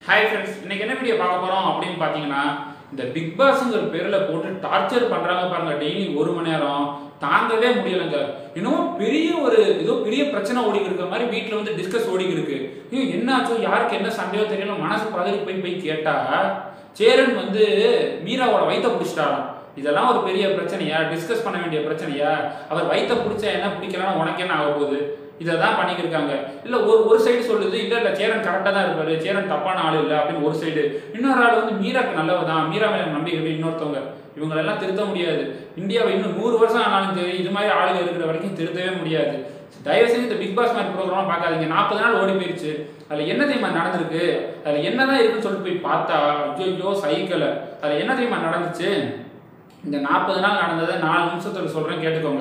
hi friends இன்னைக்கு என்ன video பார்க்க போறோம் அப்படின்னு பார்த்தீங்கன்னா இந்த பிக் பாஸ்ங்கிற பேர்ல போட்டு டார்ச்சர் பண்றாங்க பாருங்க டெய்லி ஒரு மணி நேரம் தாங்கவே முடியலைங்க இன்னும் பெரிய ஒரு ஏதோ பெரிய பிரச்சனை ஓடிக்கிட்டு இருக்க மாதிரி வீட்டில் வந்து டிஸ்கஸ் ஓடிக்கிட்டு இருக்கு ஐயோ என்னாச்சோ யாருக்கு என்ன சண்டையோ தெரியல மனசு பதறி போய் போய் கேட்டா சேரன் வந்து மீராவோட வயித்தை பிடிச்சிட்டாராம் இதெல்லாம் ஒரு பெரிய பிரச்சனையா டிஸ்கஸ் பண்ண வேண்டிய பிரச்சனையா அவர் வயித்தை பிடிச்சா என்ன பிடிக்கலன்னா உனக்கு என்ன ஆக போகுது இதை தான் பண்ணிக்கிருக்காங்க இல்லை ஒரு ஒரு சைடு சொல்லுது இல்லை இல்லை சேரன் கரெக்டாக தான் இருப்பாரு சேரன் தப்பான ஆள் இல்லை அப்படின்னு ஒரு சைடு இன்னொரு ஆள் வந்து மீராக்கு நல்லவ தான் மீரா மேலே நம்பிக்கை இன்னொருத்தவங்க இவங்களெல்லாம் திருத்த முடியாது இந்தியாவை இன்னும் நூறு வருஷம் ஆனாலும் சரி இது மாதிரி ஆளுங்க இருக்கிற வரைக்கும் திருத்தவே முடியாது தயவு செஞ்சு இந்த பிக் பாஸ் மாதிரி ப்ரோக்ராம் பார்க்காதீங்க நாற்பது நாள் ஓடி போயிருச்சு அதில் என்ன தெரியுமா நடந்திருக்கு அதில் என்னதான் இருக்குன்னு சொல்லிட்டு போய் பார்த்தா ஐயோ சைக்கிளை அதில் என்ன தெரியுமா நடந்துச்சு இந்த நாற்பது நாள் நடந்ததை நாலு நிமிஷத்துல சொல்கிறேன் கேட்டுக்கோங்க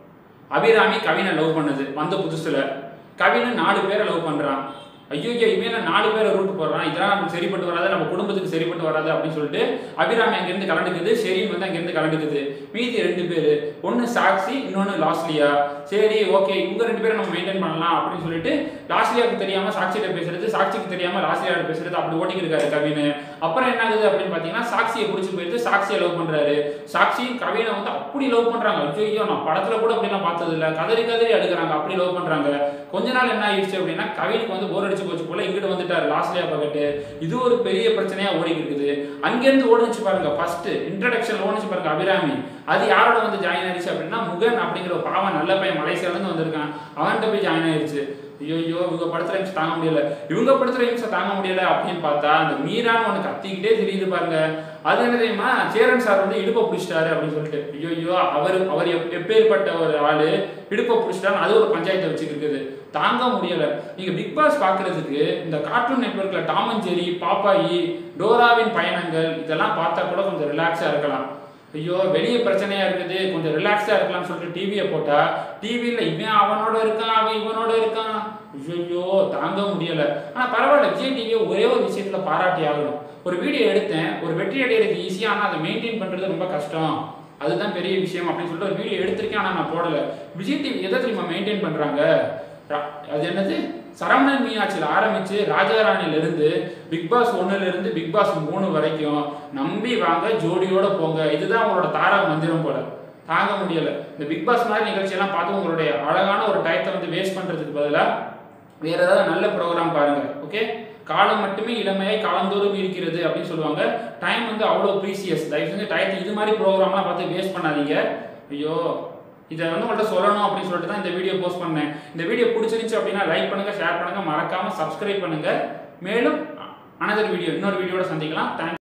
அபிராமி கவினை லவ் பண்ணுது வந்த புதுசுல கவினை நாலு பேரை லவ் பண்றான் ஐயோ இவன் என்ன நாலு பேரை ரூட் போடுறான் இதெல்லாம் நமக்கு சரிப்பட்டு வராது நம்ம குடும்பத்துக்கு சரிப்பட்டு வராது அப்படின்னு சொல்லிட்டு அபிராமி அங்கேருந்து கலந்துக்குது ஷெரீன் வந்து அங்கேருந்து கலந்துக்குது மீதி ரெண்டு பேர் ஒன்று சாக்சி இன்னொன்று லாஸ்லியா சரி ஓகே இவங்க ரெண்டு பேரும் நம்ம மெயின்டைன் பண்ணலாம் அப்படின்னு சொல்லிட்டு லாஸ்லியாவுக்கு தெரியாம சாக்சியிட்ட பேசுறது சாக்சிக்கு தெரியாம லாஸ்லியாவோட பேசுறது அப்படி ஓட்டிக்கிட்டு இருக்காரு கவின் அப்புறம் என்ன ஆகுது அப்படின்னு பார்த்தீங்கன்னா சாக்சியை பிடிச்சி போயிட்டு சாக்சியை லவ் பண்றாரு சாக்சி கவினை வந்து அப்படி லவ் பண்றாங்க ஐயோ ஐயோ நான் படத்துல கூட அப்படிலாம் பார்த்தது இல்லை கதறி கதறி அழுகுறாங்க அப்படி லவ் பண்றாங்க கொஞ்ச நாள் என்ன ஆயிடுச்சு அப்படின்னா கவினுக்கு வந்து போர் அடிச்சு போச்சு போல இங்கிட்டு வந்துட்டாரு லாஸ்ட்லியா பக்கத்து இது ஒரு பெரிய பிரச்சனையா ஓடி இருக்குது அங்கேருந்து ஓடுச்சு பாருங்க ஃபர்ஸ்ட் இன்ட்ரடக்ஷன் ஓடுச்சு பாருங்க அபிராமி அது யாரோட வந்து ஜாயின் ஆயிடுச்சு அப்படின்னா முகன் அப்படிங்கிற ஒரு பாவம் நல்ல பையன் மலேசியால இருந்து வந்திருக்கான் அவன்கிட்ட போய் ஜாயின் ஆயிடுச்சு ஐயோ ஐயோ இவங்க படுத்துற நிமிஷம் தாங்க முடியல இவங்க படுத்துற நிமிஷம் தாங்க முடியல அப்படின்னு பார்த்தா அந்த மீரான்னு ஒன்று கத்திக்கிட்டே தெரியுது பாருங்க அது என்ன தெரியுமா சேரன் சார் வந்து இடுப்பை பிடிச்சிட்டாரு அப்படின்னு சொல்லிட்டு ஐயோ ஐயோ அவர் அவர் எப்- எப்பேற்பட்ட ஒரு ஆளு இடுப்பை பிடிச்சிட்டாரு அது ஒரு பஞ்சாயத்தை வச்சுக்கிட்டு தாங்க முடியல நீங்க பிக் பாஸ் பார்க்கிறதுக்கு இந்த கார்ட்டூன் நெட்வொர்க்ல டாம் அண்ட் ஜெரி பாப்பாயி டோராவின் பயணங்கள் இதெல்லாம் பார்த்தா கூட கொஞ்சம் ரிலாக்ஸா இருக்கலாம் ஐயோ வெளியே பிரச்சனையா இருக்குது கொஞ்சம் ரிலாக்ஸா இருக்கலாம்னு சொல்லிட்டு டிவியை போட்டா டிவியில இவன் அவனோட இருக்கான் அவன் இவனோட இருக்கான் ஐயோ தாங்க முடியல ஆனா பரவாயில்ல விஜய் டிவியை ஒரே ஒரு விஷயத்துல பாராட்டி ஆகணும் ஒரு வீடியோ எடுத்தேன் ஒரு வெற்றி அடையிறது ஈஸியா ஆனா அதை மெயின்டைன் பண்றது ரொம்ப கஷ்டம் அதுதான் பெரிய விஷயம் அப்படின்னு சொல்லிட்டு ஒரு வீடியோ எடுத்திருக்கேன் ஆனா நான் போடல விஜய் டிவி எதை தெரியுமா மெயின்டைன் பண்றாங்க ரா- அது என்னது சரவணன் மீனாட்சியில் ஆரம்பிச்சு ராஜாராணில இருந்து பிக் பாஸ் ஒன்னுல இருந்து பிக் பாஸ் மூணு வரைக்கும் நம்பி வாங்க ஜோடியோட போங்க இதுதான் உங்களோட தாரக மந்திரம் போல தாங்க முடியல இந்த பிக் பாஸ் மாதிரி நிகழ்ச்சியெல்லாம் பார்த்து உங்களுடைய அழகான ஒரு டயத்தை வந்து வேஸ்ட் பண்றதுக்கு பதிலா வேற ஏதாவது நல்ல ப்ரோக்ராம் பாருங்க ஓகே காலம் மட்டுமே இளமையாய் காலந்தோறும் இருக்கிறது அப்படின்னு சொல்லுவாங்க டைம் வந்து அவ்வளோ ப்ரீசியஸ் தயவு செஞ்சு டயத்தை இது மாதிரி ப்ரோக்ராம்லாம் பார்த்து வேஸ்ட் பண்ணாதீங்க ஐயோ இதை வந்து உங்கள்கிட்ட சொல்லணும் அப்படின்னு சொல்லிட்டு தான் இந்த வீடியோ போஸ்ட் பண்ணேன் இந்த வீடியோ பிடிச்சிருந்துச்சு அப்படின்னா லைக் பண்ணுங்க ஷேர் பண்ணுங்க மறக்காம சப்ஸ்கிரைப் பண்ணுங்க மேலும் அனதர் வீடியோ இன்னொரு வீடியோட சந்திக்கலாம் தேங்க்ஸ்